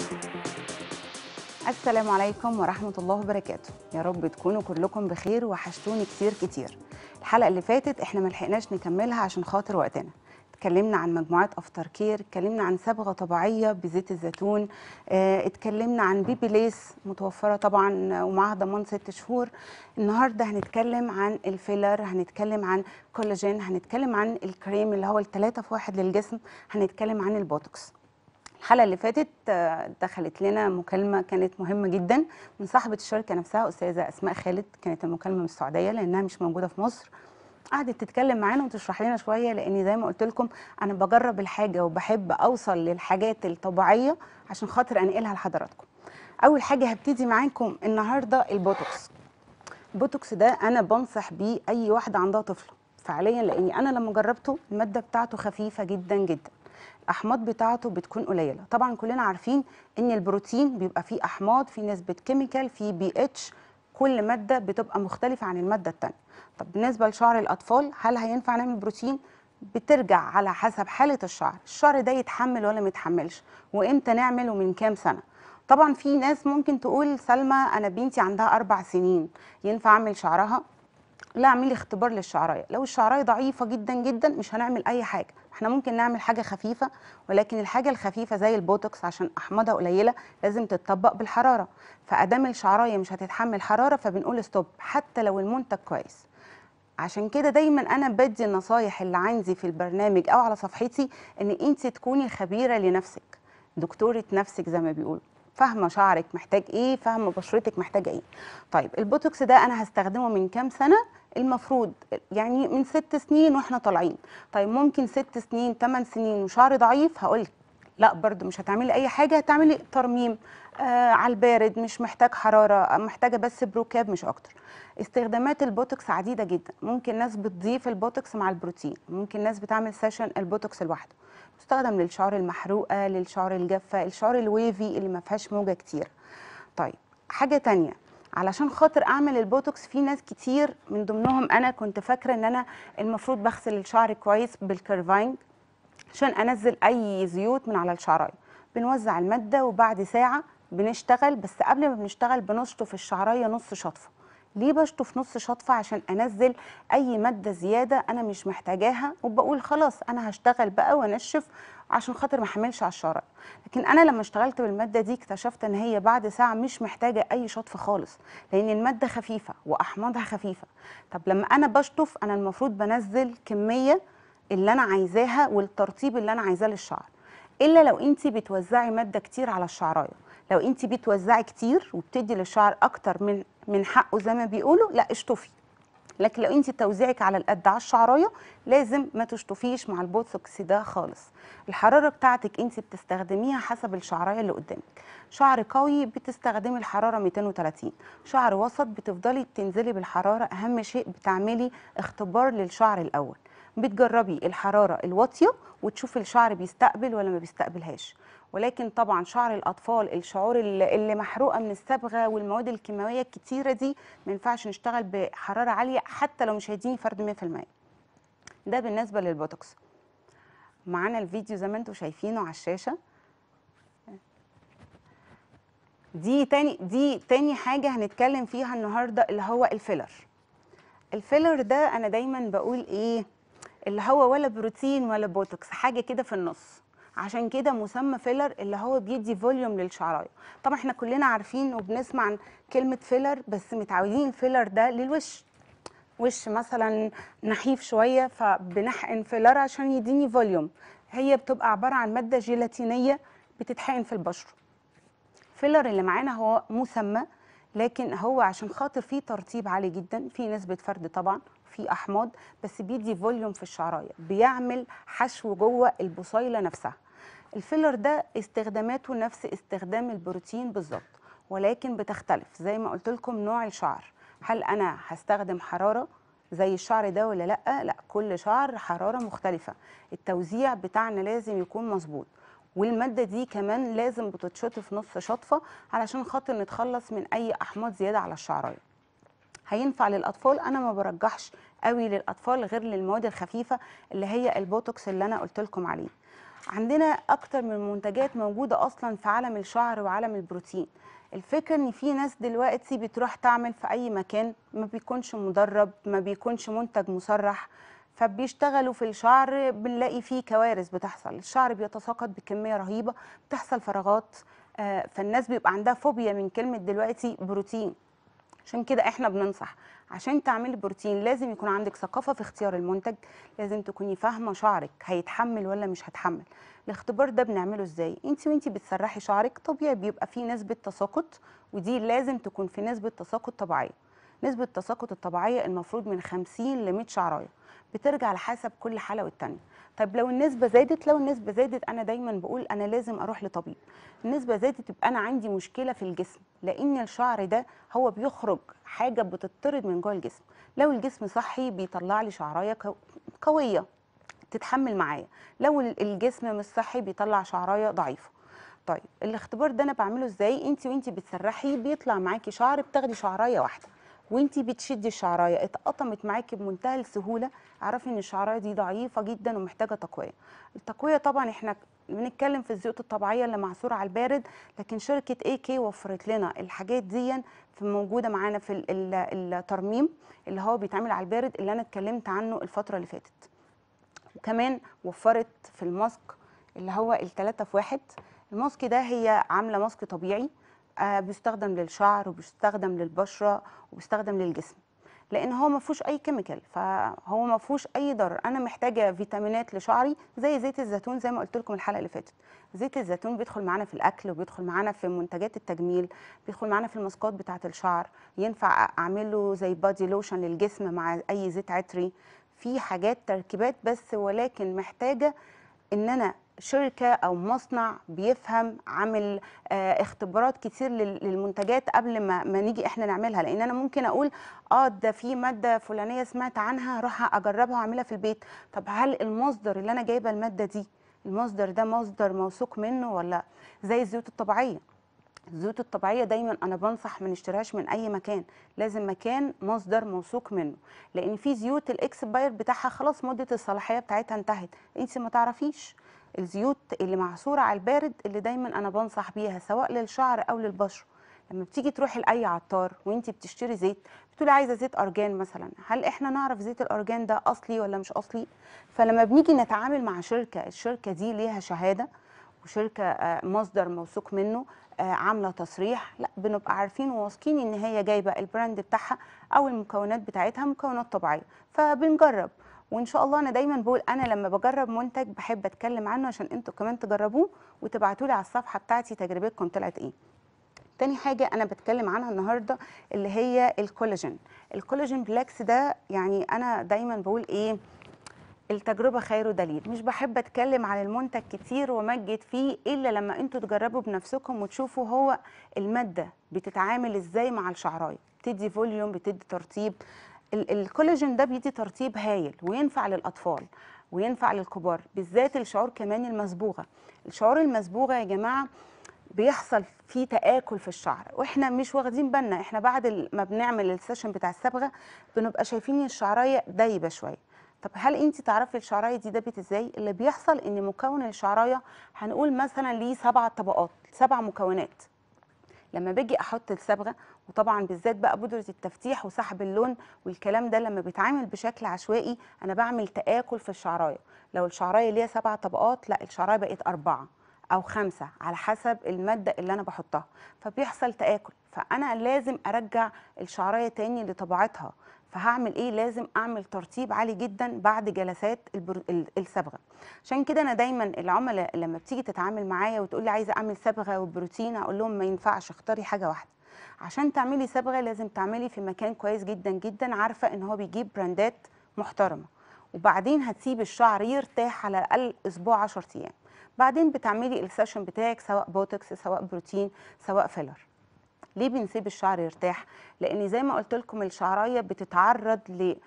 السلام عليكم ورحمة الله وبركاته يا رب تكونوا كلكم بخير وحشتوني كتير كتير الحلقة اللي فاتت احنا ملحقناش نكملها عشان خاطر وقتنا اتكلمنا عن مجموعات افتر كير اتكلمنا عن صبغه طبيعيه بزيت الزيتون اه اتكلمنا عن بيبي ليس متوفره طبعا ومعاها ضمان ست شهور النهارده هنتكلم عن الفيلر هنتكلم عن كولاجين هنتكلم عن الكريم اللي هو الثلاثه في واحد للجسم هنتكلم عن البوتوكس الحلقه اللي فاتت آه، دخلت لنا مكالمه كانت مهمه جدا من صاحبه الشركه نفسها استاذه اسماء خالد كانت المكالمه من السعوديه لانها مش موجوده في مصر قعدت تتكلم معانا وتشرح لنا شويه لاني زي ما قلت لكم انا بجرب الحاجه وبحب اوصل للحاجات الطبيعيه عشان خاطر انقلها لحضراتكم اول حاجه هبتدي معاكم النهارده البوتوكس البوتوكس ده انا بنصح بيه اي واحده عندها طفله فعليا لاني انا لما جربته الماده بتاعته خفيفه جدا جدا الاحماض بتاعته بتكون قليله طبعا كلنا عارفين ان البروتين بيبقى فيه احماض فيه نسبه كيميكال فيه بي اتش كل ماده بتبقى مختلفه عن الماده الثانيه طب بالنسبه لشعر الاطفال هل هينفع نعمل بروتين بترجع على حسب حاله الشعر الشعر ده يتحمل ولا ما يتحملش وامتى نعمل ومن كام سنه طبعا في ناس ممكن تقول سلمى انا بنتي عندها اربع سنين ينفع اعمل شعرها لا اعملي اختبار للشعرايه لو الشعرايه ضعيفه جدا جدا مش هنعمل اي حاجه احنا ممكن نعمل حاجه خفيفه ولكن الحاجه الخفيفه زي البوتوكس عشان احماضها قليله لازم تتطبق بالحراره فادام الشعرايه مش هتتحمل حراره فبنقول ستوب حتى لو المنتج كويس عشان كده دايما انا بدي النصايح اللي عندي في البرنامج او على صفحتي ان انت تكوني خبيره لنفسك دكتوره نفسك زي ما بيقولوا فاهمه شعرك محتاج ايه فاهمه بشرتك محتاجه ايه طيب البوتوكس ده انا هستخدمه من كام سنه المفروض يعني من ست سنين واحنا طالعين طيب ممكن ست سنين ثمان سنين وشعري ضعيف هقول لا برضو مش هتعملي اي حاجه هتعملي ترميم آه على البارد مش محتاج حراره محتاجه بس بروكاب مش اكتر استخدامات البوتوكس عديده جدا ممكن ناس بتضيف البوتوكس مع البروتين ممكن ناس بتعمل سيشن البوتوكس لوحده مستخدم للشعر المحروقه للشعر الجافه الشعر الويفي اللي ما فيهاش موجه كتير طيب حاجه تانية علشان خاطر اعمل البوتوكس في ناس كتير من ضمنهم انا كنت فاكره ان انا المفروض بغسل الشعر كويس بالكيرفاينج عشان انزل اي زيوت من على الشعرايه بنوزع الماده وبعد ساعه بنشتغل بس قبل ما بنشتغل بنشطف الشعرايه نص شطفه ليه بشطف نص شطفه عشان انزل اي ماده زياده انا مش محتاجاها وبقول خلاص انا هشتغل بقى وانشف عشان خاطر ما احملش على الشعرايه لكن انا لما اشتغلت بالماده دي اكتشفت ان هي بعد ساعه مش محتاجه اي شطف خالص لان الماده خفيفه واحماضها خفيفه طب لما انا بشطف انا المفروض بنزل كميه اللي انا عايزاها والترطيب اللي انا عايزاه للشعر الا لو انت بتوزعي ماده كتير على الشعرايه لو انت بتوزعي كتير وبتدي للشعر اكتر من من حقه زي ما بيقولوا لا اشطفي لكن لو انت توزيعك على القد على الشعرايه لازم ما تشطفيش مع البوتوكس ده خالص الحراره بتاعتك انت بتستخدميها حسب الشعرايه اللي قدامك شعر قوي بتستخدمي الحراره 230 شعر وسط بتفضلي بتنزلي بالحراره اهم شيء بتعملي اختبار للشعر الاول بتجربي الحراره الواطيه وتشوفي الشعر بيستقبل ولا ما بيستقبلهاش ولكن طبعا شعر الاطفال الشعور اللي اللي محروقه من الصبغه والمواد الكيماويه الكتيره دي ما ينفعش نشتغل بحراره عاليه حتى لو مش هيديني فرد 100% ده بالنسبه للبوتوكس معانا الفيديو زي ما انتم شايفينه على الشاشه دي تاني دي تاني حاجه هنتكلم فيها النهارده اللي هو الفيلر الفيلر ده انا دايما بقول ايه اللي هو ولا بروتين ولا بوتوكس حاجه كده في النص عشان كده مسمى فيلر اللي هو بيدي فوليوم للشعرايه طبعا احنا كلنا عارفين وبنسمع عن كلمه فيلر بس متعودين الفيلر ده للوش وش مثلا نحيف شويه فبنحقن فيلر عشان يديني فوليوم هي بتبقى عباره عن ماده جيلاتينيه بتتحقن في البشره فيلر اللي معانا هو مسمى لكن هو عشان خاطر فيه ترطيب عالي جدا فيه نسبه فرد طبعا في احماض بس بيدي فوليوم في الشعرايه بيعمل حشو جوه البصيله نفسها الفيلر ده استخداماته نفس استخدام البروتين بالظبط ولكن بتختلف زي ما قلت لكم نوع الشعر هل انا هستخدم حراره زي الشعر ده ولا لا لا كل شعر حراره مختلفه التوزيع بتاعنا لازم يكون مظبوط والماده دي كمان لازم بتتشطف نص شطفه علشان خاطر نتخلص من اي احماض زياده على الشعرايه هينفع للاطفال انا ما برجحش قوي للاطفال غير للمواد الخفيفه اللي هي البوتوكس اللي انا قلت لكم عليه عندنا اكتر من منتجات موجوده اصلا في عالم الشعر وعالم البروتين الفكره ان في ناس دلوقتي بتروح تعمل في اي مكان ما بيكونش مدرب ما بيكونش منتج مصرح فبيشتغلوا في الشعر بنلاقي فيه كوارث بتحصل الشعر بيتساقط بكميه رهيبه بتحصل فراغات آه، فالناس بيبقى عندها فوبيا من كلمه دلوقتي بروتين عشان كده احنا بننصح عشان تعملي بروتين لازم يكون عندك ثقافه في اختيار المنتج لازم تكوني فاهمه شعرك هيتحمل ولا مش هتحمل الاختبار ده بنعمله ازاي انت وانت بتسرحي شعرك طبيعي بيبقى فيه نسبه تساقط ودي لازم تكون في نسبه تساقط طبيعيه نسبه التساقط الطبيعيه المفروض من 50 ل 100 شعرايه بترجع على حسب كل حاله والتانيه طيب لو النسبه زادت لو النسبه زادت انا دايما بقول انا لازم اروح لطبيب النسبه زادت يبقى انا عندي مشكله في الجسم لان الشعر ده هو بيخرج حاجه بتطرد من جوه الجسم لو الجسم صحي بيطلع لي شعرايه كو- قويه تتحمل معايا لو ال- الجسم مش صحي بيطلع شعرايه ضعيفه طيب الاختبار ده انا بعمله ازاي انت وانت بتسرحي بيطلع معاكي شعر بتاخدي شعرايه واحده وانت بتشدي الشعرايه اتقطمت معاكي بمنتهى السهوله اعرفي ان الشعرايه دي ضعيفه جدا ومحتاجه تقويه التقويه طبعا احنا بنتكلم في الزيوت الطبيعيه اللي معصوره على البارد لكن شركه اي كي وفرت لنا الحاجات دي في موجوده معانا في ال- ال- الترميم اللي هو بيتعمل على البارد اللي انا اتكلمت عنه الفتره اللي فاتت وكمان وفرت في الماسك اللي هو التلاتة في واحد الماسك ده هي عاملة ماسك طبيعي آه بيستخدم للشعر وبيستخدم للبشرة وبيستخدم للجسم لان هو ما فيهوش اي كيميكال فهو ما فيهوش اي ضرر انا محتاجه فيتامينات لشعري زي زيت الزيتون زي ما قلت لكم الحلقه اللي فاتت زيت الزيتون بيدخل معانا في الاكل وبيدخل معانا في منتجات التجميل بيدخل معانا في الماسكات بتاعه الشعر ينفع اعمله زي بادي لوشن للجسم مع اي زيت عطري في حاجات تركيبات بس ولكن محتاجه ان انا شركه او مصنع بيفهم عامل آه اختبارات كتير لل- للمنتجات قبل ما ما نيجي احنا نعملها لان انا ممكن اقول اه ده في ماده فلانيه سمعت عنها اروح اجربها واعملها في البيت طب هل المصدر اللي انا جايبه الماده دي المصدر ده مصدر موثوق منه ولا زي الزيوت الطبيعيه الزيوت الطبيعيه دايما انا بنصح ما نشتريهاش من اي مكان لازم مكان مصدر موثوق منه لان في زيوت الاكسباير بتاعها خلاص مده الصلاحيه بتاعتها انتهت انت ما تعرفيش الزيوت اللي معصوره على البارد اللي دايما انا بنصح بيها سواء للشعر او للبشره لما بتيجي تروحي لاي عطار وانت بتشتري زيت بتقولي عايزه زيت ارجان مثلا هل احنا نعرف زيت الارجان ده اصلي ولا مش اصلي فلما بنيجي نتعامل مع شركه الشركه دي ليها شهاده وشركه آه، مصدر موثوق منه آه، عامله تصريح لا بنبقى عارفين وواثقين ان هي جايبه البراند بتاعها او المكونات بتاعتها مكونات طبيعيه فبنجرب وان شاء الله انا دايما بقول انا لما بجرب منتج بحب اتكلم عنه عشان انتوا كمان تجربوه وتبعتوا لي على الصفحه بتاعتي تجربتكم طلعت ايه تاني حاجة أنا بتكلم عنها النهاردة اللي هي الكولاجين الكولاجين بلاكس ده يعني أنا دايما بقول إيه التجربة خير دليل مش بحب أتكلم عن المنتج كتير ومجد فيه إلا لما أنتوا تجربوا بنفسكم وتشوفوا هو المادة بتتعامل إزاي مع الشعراية بتدي فوليوم بتدي ترطيب ال- الكولاجين ده بيدي ترطيب هايل وينفع للأطفال وينفع للكبار بالذات الشعور كمان المصبوغة الشعور المصبوغة يا جماعة بيحصل فيه تآكل في الشعر واحنا مش واخدين بالنا احنا بعد ال- ما بنعمل السيشن بتاع الصبغه بنبقى شايفين الشعرايه دايبه شويه طب هل انت تعرفي الشعرايه دي دابت ازاي اللي بيحصل ان مكون الشعرايه هنقول مثلا ليه سبع طبقات سبع مكونات لما باجي احط الصبغه وطبعا بالذات بقى بودره التفتيح وسحب اللون والكلام ده لما بيتعامل بشكل عشوائي انا بعمل تآكل في الشعرايه لو الشعرايه ليها سبع طبقات لا الشعرايه بقت اربعه او خمسه على حسب الماده اللي انا بحطها فبيحصل تآكل فانا لازم ارجع الشعرايه تاني لطبيعتها فهعمل ايه لازم اعمل ترطيب عالي جدا بعد جلسات البر... ال- الصبغه عشان كده انا دايما العملاء لما بتيجي تتعامل معايا وتقول لي عايزه اعمل صبغه وبروتين اقول لهم ما ينفعش اختاري حاجه واحده عشان تعملي صبغه لازم تعملي في مكان كويس جدا جدا عارفه ان هو بيجيب براندات محترمه وبعدين هتسيب الشعر يرتاح على الاقل اسبوع 10 ايام بعدين بتعملي السيشن بتاعك سواء بوتوكس سواء بروتين سواء فيلر ليه بنسيب الشعر يرتاح لان زي ما قلت لكم الشعرايه بتتعرض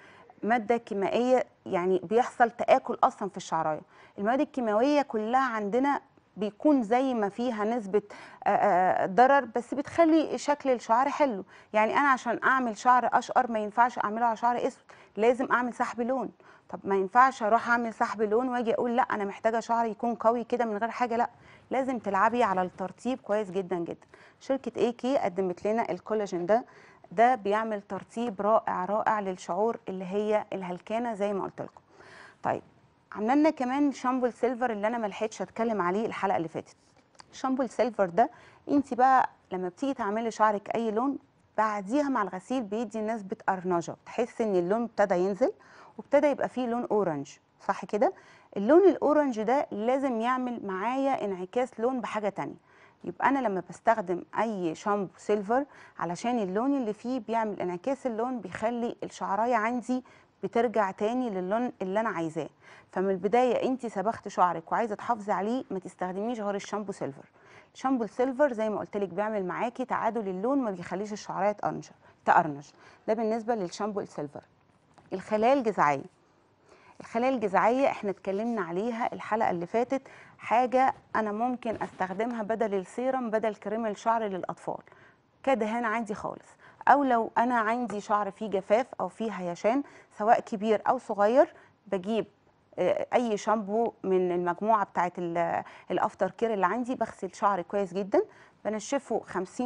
لماده كيميائيه يعني بيحصل تاكل اصلا في الشعرايه المواد الكيماويه كلها عندنا بيكون زي ما فيها نسبه آه، آه، ضرر بس بتخلي شكل الشعر حلو يعني انا عشان اعمل شعر اشقر ما ينفعش اعمله على شعر اسود لازم اعمل سحب لون طب ما ينفعش اروح اعمل سحب لون واجي اقول لا انا محتاجه شعر يكون قوي كده من غير حاجه لا لازم تلعبي على الترطيب كويس جدا جدا شركه اي كي قدمت لنا الكولاجين ده ده بيعمل ترطيب رائع رائع للشعور اللي هي الهلكانه زي ما قلت لكم طيب عملنا لنا كمان شامبو السيلفر اللي انا ما لحقتش اتكلم عليه الحلقه اللي فاتت شامبو السيلفر ده انت بقى لما بتيجي تعملي شعرك اي لون بعديها مع الغسيل بيدي نسبه ارنجه تحس ان اللون ابتدى ينزل وابتدى يبقى فيه لون اورنج صح كده اللون الاورنج ده لازم يعمل معايا انعكاس لون بحاجه تانية يبقى انا لما بستخدم اي شامبو سيلفر علشان اللون اللي فيه بيعمل انعكاس اللون بيخلي الشعرايه عندي بترجع تاني للون اللي انا عايزاه فمن البدايه انت صبغت شعرك وعايزه تحافظي عليه ما تستخدميش غير الشامبو سيلفر الشامبو السيلفر زي ما قلت لك بيعمل معاكي تعادل اللون ما بيخليش الشعرايه تقرنج تقرنج ده بالنسبه للشامبو السيلفر الخلايا الجذعيه الخلايا الجذعيه احنا اتكلمنا عليها الحلقه اللي فاتت حاجه انا ممكن استخدمها بدل السيرم بدل كريم الشعر للاطفال كدهان عادي خالص او لو انا عندي شعر فيه جفاف او فيه هيشان سواء كبير او صغير بجيب آه، اي شامبو من المجموعه بتاعه الافتر كير اللي عندي بغسل شعري كويس جدا بنشفه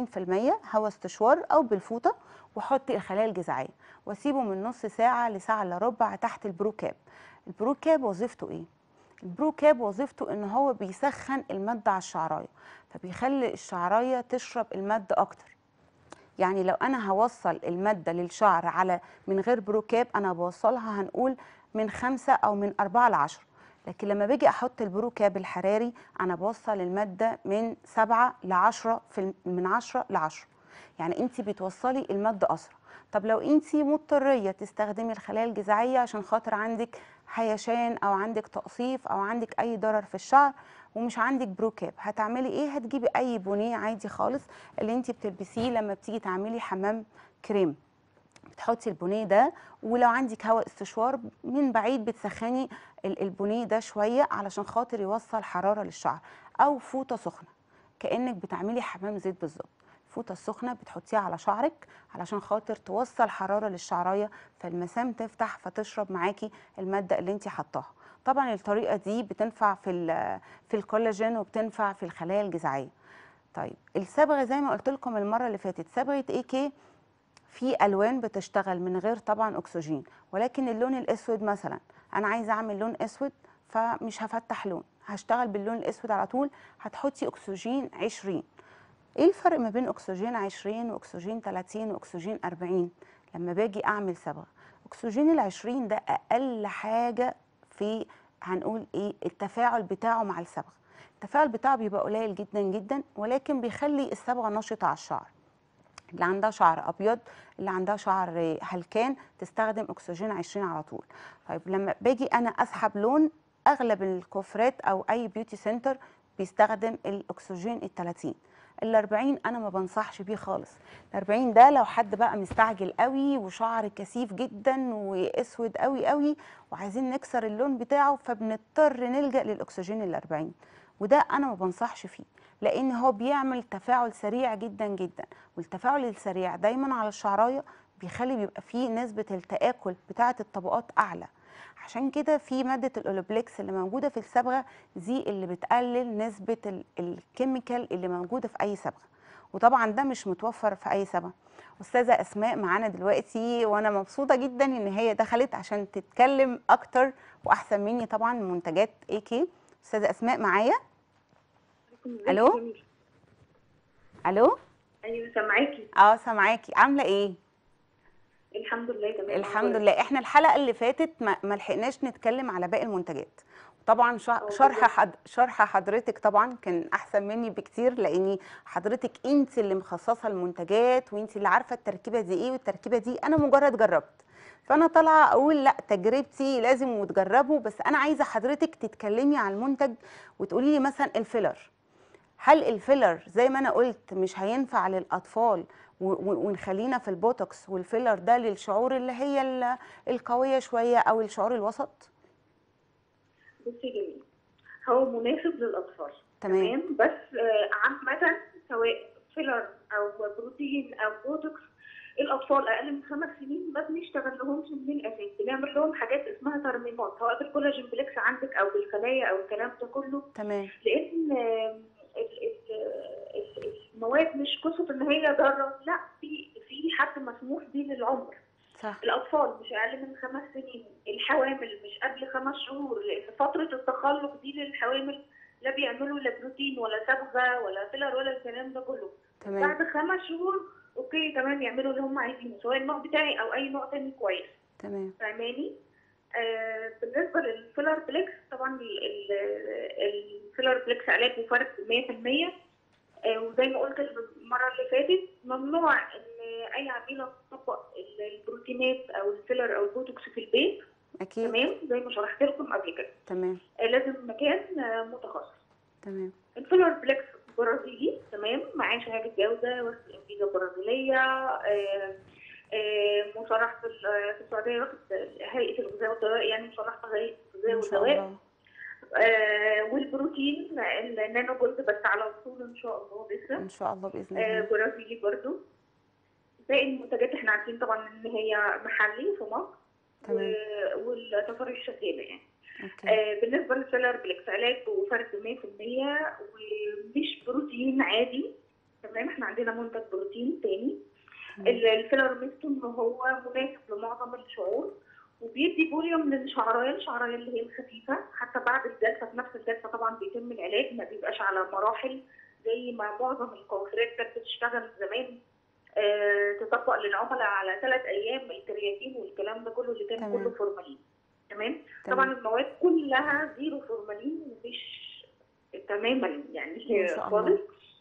50% هوا استشوار او بالفوطه واحط الخلايا الجذعيه واسيبه من نص ساعه لساعه الا ربع تحت البرو كاب البرو كاب وظيفته ايه البرو كاب وظيفته ان هو بيسخن الماده على الشعرايه فبيخلي الشعرايه تشرب الماده اكتر يعني لو انا هوصل الماده للشعر على من غير برو كاب انا بوصلها هنقول من خمسة او من أربعة لعشرة لكن لما باجي احط البرو كاب الحراري انا بوصل الماده من سبعة لعشرة في من عشرة لعشرة يعني انت بتوصلي الماده اسرع طب لو انت مضطريه تستخدمي الخلايا الجذعيه عشان خاطر عندك هيشان او عندك تقصيف او عندك اي ضرر في الشعر ومش عندك بروكاب هتعملي ايه هتجيبي اي بونيه عادي خالص اللي انت بتلبسيه لما بتيجي تعملي حمام كريم بتحطي البونيه ده ولو عندك هواء استشوار من بعيد بتسخني البونيه ده شويه علشان خاطر يوصل حراره للشعر او فوطه سخنه كانك بتعملي حمام زيت بالظبط الفوطه السخنه بتحطيها على شعرك علشان خاطر توصل حراره للشعرايه فالمسام تفتح فتشرب معاكي الماده اللي انت حطاها طبعا الطريقه دي بتنفع في في الكولاجين وبتنفع في الخلايا الجذعيه طيب الصبغه زي ما قلت لكم المره اللي فاتت صبغه اي كي في الوان بتشتغل من غير طبعا اكسجين ولكن اللون الاسود مثلا انا عايزه اعمل لون اسود فمش هفتح لون هشتغل باللون الاسود على طول هتحطي اكسجين 20 ايه الفرق ما بين اكسجين 20 واكسجين 30 واكسجين 40 لما باجي اعمل صبغه اكسجين ال 20 ده اقل حاجه في هنقول ايه التفاعل بتاعه مع الصبغه التفاعل بتاعه بيبقى قليل جدا جدا ولكن بيخلي الصبغه نشطه على الشعر اللي عندها شعر ابيض اللي عندها شعر هلكان تستخدم اكسجين 20 على طول طيب لما باجي انا اسحب لون اغلب الكوفرات او اي بيوتي سنتر بيستخدم الاكسجين ال 30 ال 40 انا ما بنصحش بيه خالص ال 40 ده لو حد بقى مستعجل قوي وشعر كثيف جدا واسود قوي قوي وعايزين نكسر اللون بتاعه فبنضطر نلجا للاكسجين ال 40 وده انا ما بنصحش فيه لان هو بيعمل تفاعل سريع جدا جدا والتفاعل السريع دايما على الشعرايه بيخلي بيبقى فيه نسبه التاكل بتاعه الطبقات اعلى عشان كده في ماده الاولوبليكس اللي موجوده في الصبغه دي اللي بتقلل نسبه الكيميكال اللي موجوده في اي صبغه وطبعا ده مش متوفر في اي صبغه استاذه اسماء معانا دلوقتي وانا مبسوطه جدا ان هي دخلت عشان تتكلم اكتر واحسن مني طبعا منتجات اي كي استاذه اسماء معايا الو الو ايوه سامعاكي اه سامعاكي عامله ايه الحمد لله تمام الحمد لله احنا الحلقه اللي فاتت ما, ما لحقناش نتكلم على باقي المنتجات طبعا شرح حد شرح حضرتك طبعا كان احسن مني بكتير لاني حضرتك انت اللي مخصصه المنتجات وانت اللي عارفه التركيبه دي ايه والتركيبه دي انا مجرد جربت فانا طالعه اقول لا تجربتي لازم وتجربوا بس انا عايزه حضرتك تتكلمي عن المنتج وتقولي لي مثلا الفيلر هل الفيلر زي ما انا قلت مش هينفع للاطفال ونخلينا في البوتوكس والفيلر ده للشعور اللي هي القويه شويه او الشعور الوسط بصي جميل هو مناسب للاطفال تمام تمام بس آه، عامة سواء فيلر أو بروتين أو بوتوكس الأطفال أقل من خمس سنين ما بنشتغل لهمش من الأساس بنعمل لهم حاجات اسمها ترميمات سواء بالكولاجين بليكس عندك أو بالخلايا أو الكلام ده كله تمام لان آم، ال- ال- ال- المواد مش قصه ان هي ضاره لا في في حد مسموح بيه للعمر صح الاطفال مش اقل من خمس سنين الحوامل مش قبل خمس شهور لان فتره التخلق دي للحوامل لا بيعملوا لا بروتين ولا صبغه ولا فيلر ولا الكلام ده كله تمام بعد خمس شهور اوكي تمام يعملوا اللي هم عايزينه سواء النوع بتاعي او اي نوع تاني كويس تمام فاهماني آه بالنسبه للفيلر بليكس طبعا ال- ال- الفيلر بليكس علاج وفرق 100% آه وزي ما قلت المره اللي فاتت ممنوع ان اي عميله تطبق ال- البروتينات او الفيلر او البوتوكس في البيت اكيد تمام زي ما شرحت لكم قبل كده تمام آه لازم مكان آه متخصص تمام الفيلر بليكس برازيلي تمام معاه شهاده جوده وسط انجيزه برازيليه آه، آه، مصرح في ال- في السعوديه واخد هيئه الغذاء والدواء يعني مصرح في هيئه الغذاء ان شاء والدواء الله آه، والبروتين النانو جولد بس على وصول ان شاء الله لسه ان شاء الله باذن آه، الله برازيلي برضو باقي المنتجات احنا عارفين طبعا ان هي محلي في مصر تمام و- والتفاريح شغاله يعني اوكي آه، بالنسبة للفيلر بليكس علاج وفرد 100% ومش بروتين عادي تمام احنا عندنا منتج بروتين تاني تمام. ال- الفيلر ميزته ان هو مناسب لمعظم الشعور وبيدي فوليوم للشعرايه الشعرايه اللي هي الخفيفه حتى بعد الجلسه في نفس الجلسه طبعا بيتم العلاج ما بيبقاش على مراحل زي ما معظم الكونفرات كانت بتشتغل زمان آه، تطبق للعملاء على ثلاث ايام الكرياتين والكلام ده كله اللي كان تمام. كله فورمالين تمام تمام. طبعا المواد كلها زيرو فورمالين مش تماما يعني ما شاء الله. خالص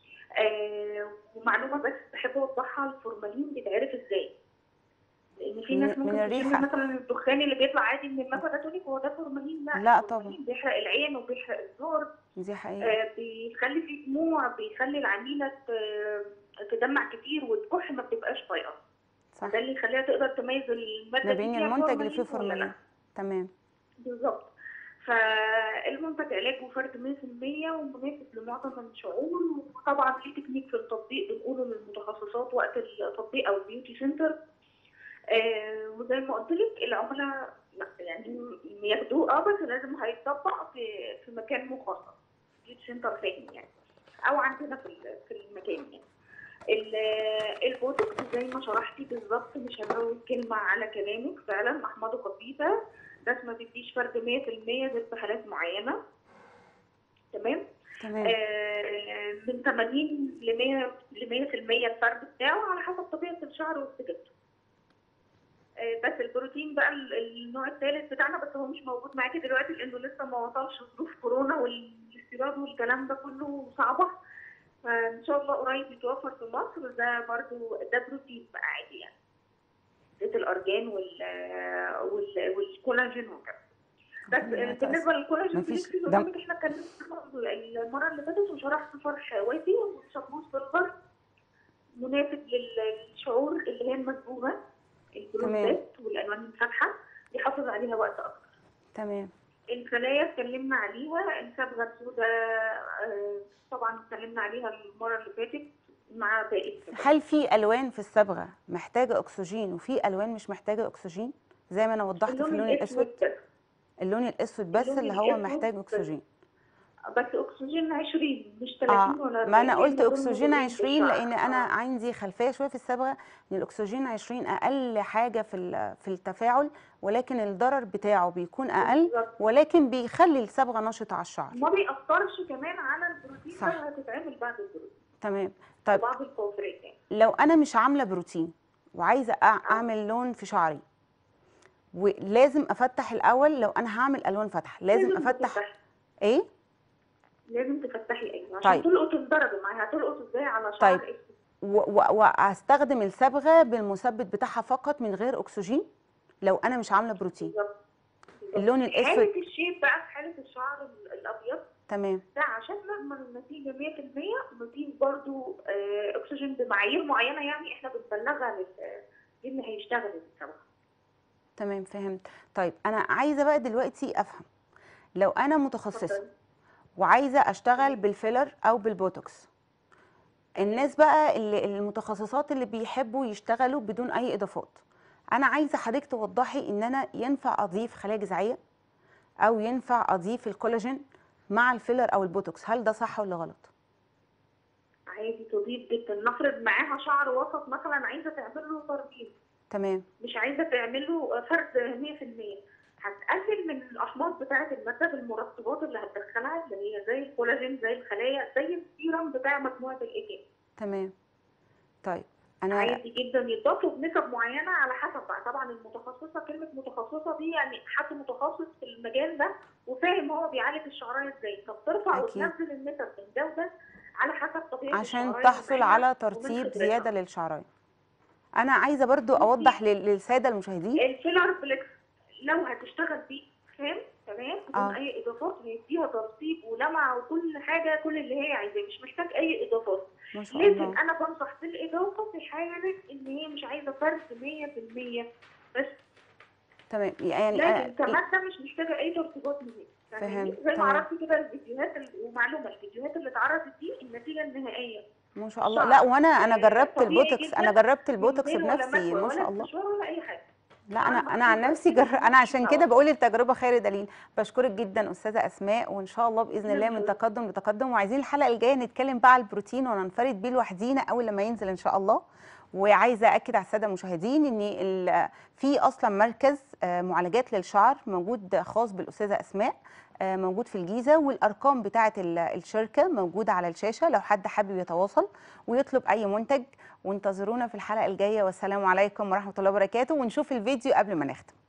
آه ومعلومه بس بحب اوضحها الفورمالين بيتعرف ازاي لان في من- ناس من ممكن تشم الريحة. مثلا الدخان اللي بيطلع عادي من المكنه تقول لك هو ده فورمالين لا لا الفورمالين طبعا. بيحرق العين وبيحرق الزور دي حقيقه آه بيخلي فيه دموع بيخلي العميله ت- تدمع كتير والكح ما بتبقاش طايقه صح ده اللي يخليها تقدر تميز الماده ما دي بين فيها المنتج اللي فيه فورمالين ولا لا. فورمالين تمام بالظبط فالمنتج علاج وفرد 100% ومناسب لمعظم الشعور وطبعا ليه تكنيك في التطبيق بنقوله للمتخصصات وقت التطبيق او البيوتي سنتر آه وزي ما قلت لك العملاء لا يعني ياخدوه اه بس لازم هيتطبق في في مكان مخصص بيوتي سنتر فاهم يعني او عندنا في ال- في المكان يعني ال- البوتوكس زي ما شرحتي بالظبط مش هزود كلمه على كلامك فعلا احماضه خفيفه بس ما بيديش فرد 100% غير في حالات معينه تمام تمام آه من 80 ل 100 ل 100% الفرد بتاعه على حسب طبيعه الشعر واستجابته آه بس البروتين بقى ال- النوع الثالث بتاعنا بس هو مش موجود معاكي دلوقتي لانه لسه ما وصلش ظروف كورونا والاستيراد والكلام ده كله صعبه فان شاء الله قريب يتوفر في مصر ده برضو ده بروتين بقى عادي يعني زيت الارجان وال وال والكولاجين وكده بس ربنا يتأسف. بالنسبه للكولاجين مفيش بليكس دم. قدامك احنا اتكلمنا المره اللي فاتت وشرحت شرح وافي وشابوس بالبر مناسب لل- للشعور اللي هي المصبوغه البروتات والالوان الفاتحه بيحافظ عليها وقت اكتر تمام الخلايا اتكلمنا عليها الصبغه السوداء آه، طبعا اتكلمنا عليها المره اللي فاتت مع باقي الصبغ. هل في الوان في الصبغه محتاجه اكسجين وفي الوان مش محتاجه اكسجين زي ما انا وضحت في اللون الاسود بس اللون الاسود بس اللون اللي هو الأسود محتاج بس. اكسجين بس اكسجين 20 مش 30 اه ولا 40 ما انا قلت دول اكسجين موجودين في 20 الشعر. لان انا آه. عندي خلفيه شويه في الصبغه ان الاكسجين 20 اقل حاجه في ال- في التفاعل ولكن الضرر بتاعه بيكون اقل بالظبط. ولكن بيخلي الصبغه نشطه على الشعر ما بيأثرش كمان على البروتين صح. اللي هتتعمل بعد البروتين تمام طيب بعض الكوفرات يعني لو انا مش عامله بروتين وعايزه أع- اعمل لون في شعري ولازم افتح الاول لو انا هعمل الوان فتح لازم افتح تفتحي. ايه لازم تفتحي ايوه عشان طيب. تلقط الدرجه معاها هتلقط ازاي على شعر طيب. اسود و- و- واستخدم الصبغه بالمثبت بتاعها فقط من غير اكسجين لو انا مش عامله بروتين بالظبط بالظبط. اللون في الأسود. حاله الشيب بقى في حاله الشعر ال- الابيض تمام ده عشان نضمن النتيجه 100% نضيف برضو آه، اكسجين بمعايير معينه يعني احنا بنبلغها لل- للي هيشتغل الصبغه تمام فهمت طيب انا عايزه بقى دلوقتي افهم لو انا متخصصه اتفضلي. وعايزه اشتغل بالفيلر او بالبوتوكس الناس بقى اللي المتخصصات اللي بيحبوا يشتغلوا بدون اي اضافات انا عايزه حضرتك توضحي ان انا ينفع اضيف خلايا جذعيه او ينفع اضيف الكولاجين مع الفيلر او البوتوكس هل ده صح ولا غلط عادي تضيف جدا نفرض معاها شعر وسط مثلا عايزه تعمل له ترميم تمام مش عايزه تعمل له فرد 100% هتقلل من الاحماض بتاعه الماده بالمرطبات اللي هتدخلها اللي هي زي الكولاجين زي الخلايا زي السيرم بتاع مجموعه الايتين تمام طيب انا عادي جدا يضافوا بنسب معينه على حسب بقى طبعا المتخصصه كلمه متخصصه دي يعني حد متخصص في المجال ده وفاهم هو بيعالج الشعرايه ازاي فبترفع أكيد. وتنزل النسب من ده وده على حسب طبيعه عشان الشعرايه تحصل المعينة على ومن ترطيب خبرتها. زياده للشعرايه انا عايزه برضو اوضح لل- للساده المشاهدين الفيلر فليكس لو هتشتغل بيه خام تمام بدون آه. اي اضافات هيديها ترطيب ولمعه وكل حاجه كل اللي هي عايزاه مش محتاج اي اضافات ما شاء لكن الله انا بنصح بالاضافه في حاله ان هي مش عايزه فرد 100% بس تمام يعني لكن آه، كماده مش محتاجه اي ترطيبات نهائي فاهماني؟ فهمت، زي ما تمام. عرفتي كده الفيديوهات ال- ومعلومه الفيديوهات اللي اتعرضت دي النتيجه النهائيه ما شاء الله شعر. لا وانا انا آه، جربت طبيعي البوتوكس جداً، انا جربت من البوتوكس غير ولا بنفسي مكوى ما ولا شاء الله استشوار ولا اي حاجه لا انا طبعاً انا عن مكتوب نفسي كده جر... انا مفيش عشان كده دعوة. بقول التجربه خير دليل بشكرك جدا استاذه اسماء وان شاء الله باذن الله من شكراً. تقدم لتقدم وعايزين الحلقه الجايه نتكلم بقى على البروتين وننفرد بيه لوحدينا اول لما ينزل ان شاء الله وعايزه اكد على الساده المشاهدين ان ال- في اصلا مركز آه، معالجات للشعر موجود خاص بالاستاذه اسماء آه، موجود في الجيزه والارقام بتاعه ال- الشركه موجوده على الشاشه لو حد حابب يتواصل ويطلب اي منتج وانتظرونا في الحلقه الجايه والسلام عليكم ورحمه الله وبركاته ونشوف الفيديو قبل ما نختم